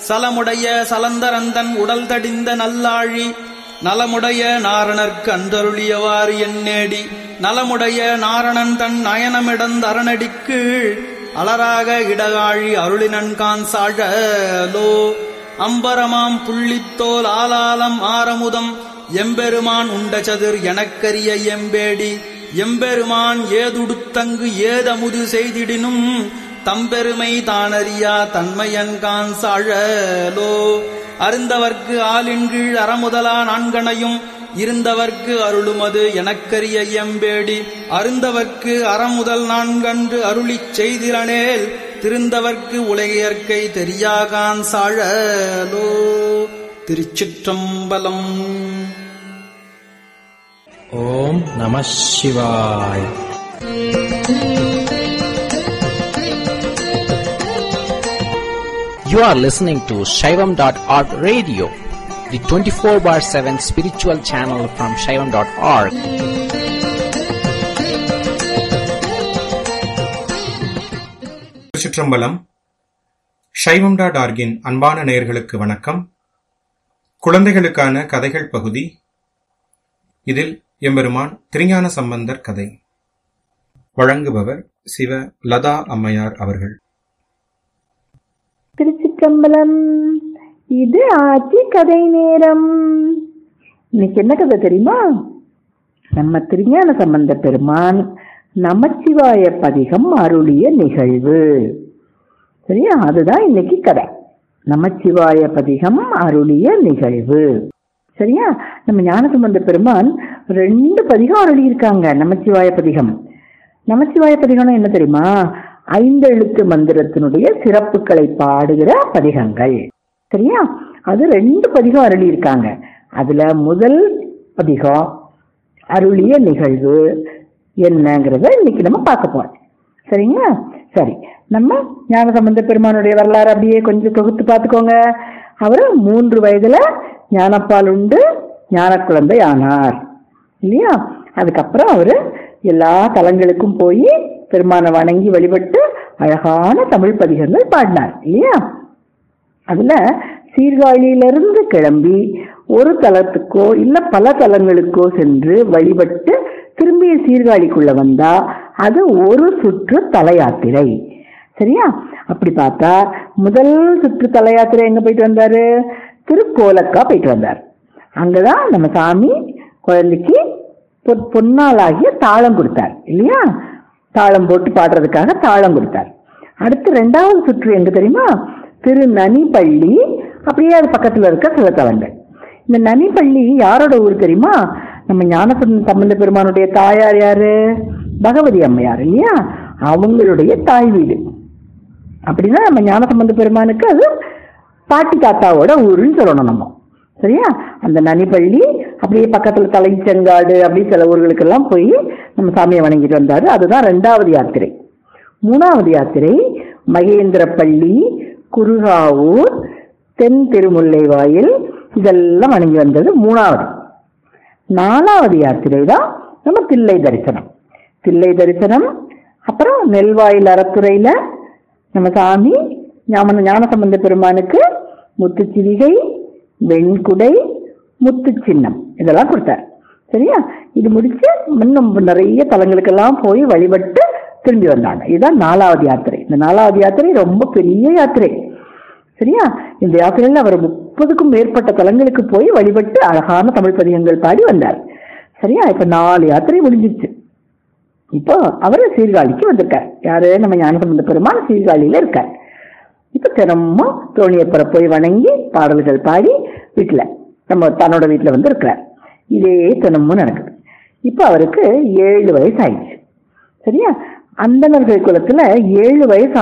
சலமுடைய சலந்தரந்தன் உடல் தடிந்த நல்லாழி நலமுடைய நாரணர்க்கு அன்றருளியவாறு எண்ணேடி நலமுடைய நாரணன் தன் நயனமிடந்தரணடிக்கு அலராக இடகாழி அருளினன்கான் சாழலோ அம்பரமாம் புள்ளித்தோல் ஆலாலம் ஆரமுதம் எம்பெருமான் உண்டச்சதிர் எனக்கரிய எம்பேடி எம்பெருமான் ஏதுடுத்தங்கு ஏதமுது செய்திடினும் தம்பெருமை தானறியா தன்மையன்கான் சாழலோ அருந்தவர்க்கு ஆளின் கீழ் அறமுதலா நான்கனையும் இருந்தவர்க்கு அருளுமது எனக்கரிய எம்பேடி அருந்தவர்க்கு அறமுதல் நான்கன்று அருளிச் செய்திரனேல் திருந்தவர்க்கு உலகியற்கை தெரியாகான் சாழலோ திருச்சிற்றம்பலம் ஓம் நம சிவாய் You are listening to Shaivam.org radio, the 24 bar 7 spiritual channel from Shaivam.org. திருச்சிற்றம்பலம் சைவம் டாட் ஆர்கின் அன்பான நேயர்களுக்கு வணக்கம் குழந்தைகளுக்கான கதைகள் பகுதி இதில் எம்பெருமான் திருஞான சம்பந்தர் கதை வழங்குபவர் சிவ லதா அம்மையார் அவர்கள் திருச்சிற்றம்பலம் இது ஆட்சி கதை நேரம் இன்னைக்கு என்ன கதை தெரியுமா நம்ம திருஞான சம்பந்த பெருமான் நமச்சிவாய பதிகம் அருளிய நிகழ்வு சரியா அதுதான் இன்னைக்கு கதை நமச்சிவாய பதிகம் அருளிய நிகழ்வு சரியா நம்ம ஞானசம்பந்த பெருமான் ரெண்டு பதிகம் அருளியிருக்காங்க நமச்சிவாய பதிகம் நமச்சிவாய பதிகம்னா என்ன தெரியுமா ஐந்தெழுத்து மந்திரத்தினுடைய சிறப்புகளை பாடுகிற பதிகங்கள் சரியா அது ரெண்டு பதிகம் அருளியிருக்காங்க அதுல முதல் பதிகம் அருளிய நிகழ்வு என்னங்கிறத இன்னைக்கு நம்ம பார்க்க போறோம் சரிங்களா சரி நம்ம ஞானசம்பந்த பெருமானுடைய வரலாறு அப்படியே கொஞ்சம் தொகுத்து பார்த்துக்கோங்க அவர் மூன்று வயதுல ஞானப்பால் உண்டு ஞான குழந்தை ஆனார் இல்லையா அதுக்கப்புறம் அவரு எல்லா தலங்களுக்கும் போய் பெருமானை வணங்கி வழிபட்டு அழகான தமிழ் பதிகங்கள் பாடினார் இல்லையா அதுல சீர்காழியிலிருந்து கிளம்பி ஒரு தலத்துக்கோ இல்ல பல தலங்களுக்கோ சென்று வழிபட்டு திரும்பிய சீர்காழிக்குள்ள வந்தா அது ஒரு சுற்று தல யாத்திரை சரியா அப்படி பார்த்தா முதல் சுற்று தல யாத்திரை எங்க போயிட்டு வந்தாரு திருக்கோலக்கா போயிட்டு வந்தார் அங்கதான் நம்ம சாமி குழந்தைக்கு பொ- பொன்னாலாகிய தாளம் கொடுத்தார் இல்லையா தாளம் போட்டு பாடுறதுக்காக தாளம் கொடுத்தார் அடுத்து ரெண்டாவது சுற்று எங்க தெரியுமா திரு நனிப்பள்ளி அப்படியே அது பக்கத்துல இருக்க சில தலங்கள் இந்த நனிப்பள்ளி யாரோட ஊர் தெரியுமா நம்ம ஞானசம்பந்த சம்பந்த பெருமானுடைய தாயார் யாரு பகவதி அம்மையார் இல்லையா அவங்களுடைய தாய் வீடு அப்படின்னா நம்ம ஞானசம்பந்த பெருமானுக்கு அது பாட்டி தாத்தாவோட ஊருன்னு சொல்லணும் நம்ம சரியா அந்த நனிப்பள்ளி அப்படியே பக்கத்துல தலைச்செங்காடு அப்படி சில ஊர்களுக்கெல்லாம் போய் நம்ம சாமியை வணங்கிட்டு வந்தாரு அதுதான் ரெண்டாவது யாத்திரை மூணாவது யாத்திரை மகேந்திரப்பள்ளி குருகாவூர் தென் திருமுல்லை வாயில் இதெல்லாம் வணங்கி வந்தது மூணாவது நாலாவது யாத்திரை தான் நம்ம தில்லை தரிசனம் தில்லை தரிசனம் அப்புறம் நெல்வாயில் அறத்துறையில நம்ம சாமி ஞான ஞானசம்பந்த பெருமானுக்கு முத்துச்சிவிகை வெண்குடை முத்து சின்னம் இதெல்லாம் கொடுத்தார் சரியா இது முடிச்சு இன்னும் நிறைய தலங்களுக்கெல்லாம் போய் வழிபட்டு திரும்பி வந்தாங்க இதுதான் நாலாவது யாத்திரை இந்த நாலாவது யாத்திரை ரொம்ப பெரிய யாத்திரை சரியா இந்த யாத்திரையில அவர் முப்பதுக்கும் மேற்பட்ட தலங்களுக்கு போய் வழிபட்டு அழகான தமிழ் பதிகங்கள் பாடி வந்தார் சரியா இப்ப நாலு யாத்திரை முடிஞ்சிருச்சு இப்போ அவர் சீர்காழிக்கு வந்திருக்கார் யாரு நம்ம ஞானசம்பந்த பெருமான் சீர்காழியில இருக்கார் இப்ப தினமும் தோணியப்பரை போய் வணங்கி பாடல்கள் பாடி வீட்டுல நம்ம தன்னோட வீட்டுல வந்து இருக்கிறார் இதே தினமும் நடக்குது இப்ப அவருக்கு ஏழு வயசு ஆயிடுச்சு சரியா அந்தணர்கள் குலத்துல ஏழு வயசு